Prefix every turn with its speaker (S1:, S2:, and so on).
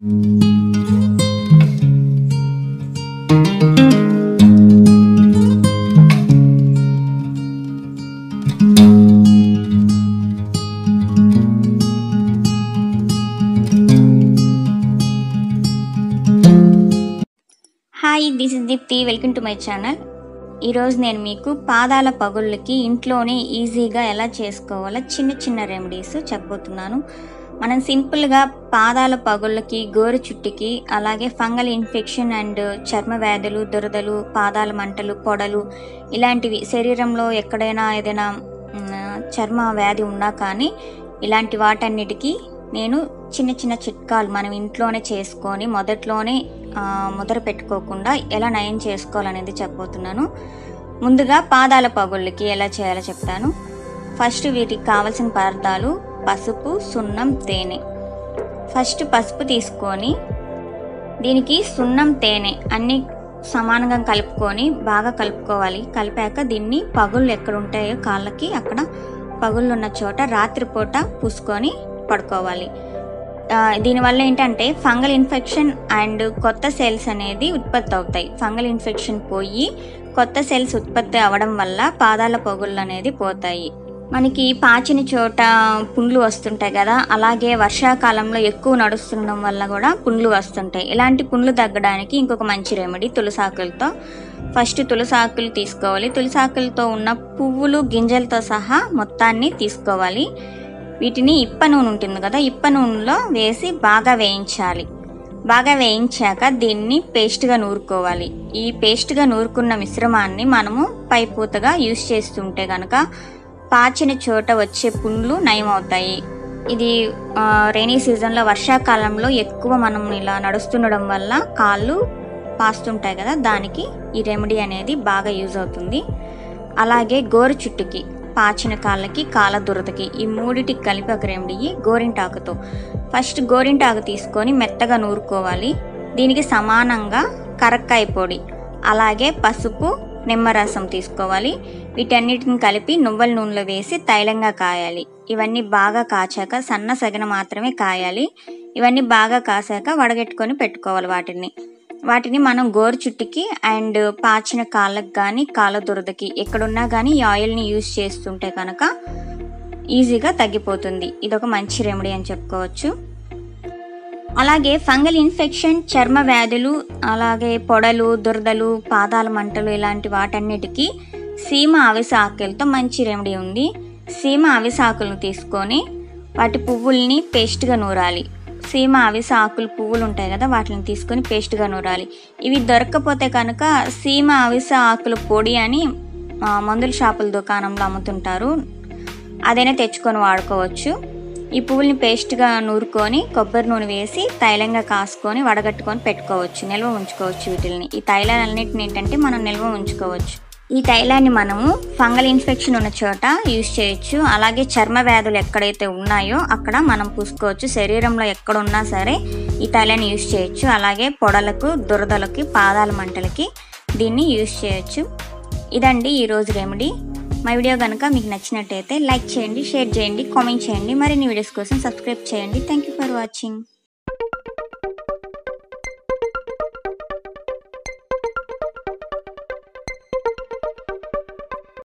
S1: hi this is Deepti welcome to my channel ఈరోజు నేను మీకు పాదాల పగుళ్ళకి ఇంట్లోనే ఈజీగా ఎలా చేసుకోవాలో చిన్న చిన్న రెమెడీస్ చెప్పబోతున్నాను మనం సింపుల్గా పాదాల పగుళ్ళకి గోరు చుట్టికి అలాగే ఫంగల్ ఇన్ఫెక్షన్ అండ్ చర్మ వ్యాధులు దురదలు పాదాల మంటలు పొడలు ఇలాంటివి శరీరంలో ఎక్కడైనా ఏదైనా మ్, చర్మ వ్యాధి ఉన్నా కానీ ఇలాంటి వాటన్నిటికీ నేను చిన్న చిన్న చిట్కాలు మనం ఇంట్లోనే చేసుకొని మొదట్లోనే ఆ, మొదలు పెట్టుకోకుండా ఎలా నయం చేసుకోవాలనేది చెప్పబోతున్నాను ముందుగా పాదాల పగుళ్ళకి ఎలా చేయాలో చెప్తాను ఫస్ట్ వీటికి కావాల్సిన పదార్థాలు పసుపు సున్నం తేనె ఫస్ట్ పసుపు తీసుకొని దీనికి సున్నం తేనె అన్ని సమానంగా కలుపుకొని బాగా కలుపుకోవాలి కలిపాక దీన్ని పగుళ్ళు ఎక్కడ ఉంటాయో కాళ్ళకి అక్కడ పగుళ్ళు ఉన్న చోట రాత్రిపూట పూసుకొని పడుకోవాలి ఆ, దీనివల్ల ఏంటంటే ఫంగల్ ఇన్ఫెక్షన్ అండ్ కొత్త సెల్స్ అనేది ఉత్పత్తి అవుతాయి ఫంగల్ ఇన్ఫెక్షన్ పోయి కొత్త సెల్స్ ఉత్పత్తి అవ్వడం వల్ల పాదాల పొగుళ్ళు అనేది పోతాయి మనకి పాచిన చోట పుండ్లు వస్తుంటాయి కదా అలాగే వర్షాకాలంలో ఎక్కువ నడుస్తుండడం వల్ల కూడా పుండ్లు వస్తుంటాయి ఇలాంటి పుండ్లు తగ్గడానికి ఇంకొక మంచి రెమెడీ తులసాకులతో ఫస్ట్ తులసాకులు తీసుకోవాలి తులసాకులతో ఉన్న పువ్వులు గింజలతో సహా మొత్తాన్ని తీసుకోవాలి వీటిని ఇప్ప నూనె ఉంటుంది కదా ఇప్ప నూనెలో వేసి బాగా వేయించాలి బాగా వేయించాక దీన్ని పేస్ట్గా నూరుకోవాలి ఈ పేస్ట్గా నూరుకున్న మిశ్రమాన్ని మనము పైపూతగా యూస్ చేస్తుంటే కనుక పాచిన చోట వచ్చే పుండ్లు నయమవుతాయి ఇది రైనీ సీజన్లో వర్షాకాలంలో ఎక్కువ మనం ఇలా నడుస్తుండడం వల్ల కాళ్ళు పాస్తుంటాయి కదా దానికి ఈ రెమెడీ అనేది బాగా యూజ్ అవుతుంది అలాగే గోరు చుట్టుకి పాచిన కాళ్ళకి కాళ్ళ దురదకి ఈ మూడిటికి కలిపి ఒక రెమెడీ గోరింటాకుతో ఫస్ట్ గోరింటాకు తీసుకొని మెత్తగా నూరుకోవాలి దీనికి సమానంగా కరక్కాయ పొడి అలాగే పసుపు నిమ్మరసం తీసుకోవాలి వీటన్నిటిని కలిపి నువ్వుల నూనెలో వేసి తైలంగా కాయాలి ఇవన్నీ బాగా కాచాక సన్న సగన మాత్రమే కాయాలి ఇవన్నీ బాగా కాసాక వడగట్టుకొని పెట్టుకోవాలి వాటిని వాటిని మనం గోరు చుట్టికి అండ్ పాచిన కాళ్ళకి కానీ కాళ్ళ దురదకి ఎక్కడున్నా కానీ ఈ ఆయిల్ని యూజ్ చేస్తుంటే కనుక ఈజీగా తగ్గిపోతుంది ఇదొక మంచి రెమెడీ అని చెప్పుకోవచ్చు అలాగే ఫంగల్ ఇన్ఫెక్షన్ చర్మ వ్యాధులు అలాగే పొడలు దురదలు పాదాల మంటలు ఇలాంటి వాటన్నిటికీ సీమ అవిసె ఆకులతో మంచి రెమెడీ ఉంది సీమ అవిసె ఆకులను తీసుకొని వాటి పువ్వుల్ని పేస్ట్గా నూరాలి సీమ అవిసె ఆకులు పువ్వులు ఉంటాయి కదా వాటిని తీసుకొని పేస్ట్గా నూరాలి ఇవి దొరకకపోతే కనుక సీమ అవిసె ఆకుల పొడి అని ఆ, మందుల షాపుల దుకాణంలో అమ్ముతుంటారు అదైనా తెచ్చుకొని వాడుకోవచ్చు ఈ పువ్వుల్ని పేస్ట్గా నూరుకొని కొబ్బరి నూనె వేసి తైలంగా కాసుకొని వడగట్టుకొని పెట్టుకోవచ్చు నిల్వ ఉంచుకోవచ్చు వీటిని ఈ తైలాలన్నిటిని ఏంటంటే మనం నిల్వ ఉంచుకోవచ్చు ఈ తైలాన్ని మనము ఫంగల్ ఇన్ఫెక్షన్ ఉన్న చోట యూజ్ చేయొచ్చు అలాగే చర్మ వ్యాధులు ఎక్కడైతే ఉన్నాయో అక్కడ మనం పూసుకోవచ్చు శరీరంలో ఎక్కడ ఉన్నా సరే ఈ తైలాన్ని యూజ్ చేయొచ్చు అలాగే పొడలకు దురదలకి పాదాల మంటలకి దీన్ని యూజ్ చేయొచ్చు ఇదండి ఈరోజు రెమెడీ మా వీడియో కనుక మీకు నచ్చినట్టయితే లైక్ చేయండి షేర్ చేయండి కామెంట్ చేయండి మరిన్ని వీడియోస్ కోసం సబ్స్క్రైబ్ చేయండి థ్యాంక్ యూ ఫర్ వాచింగ్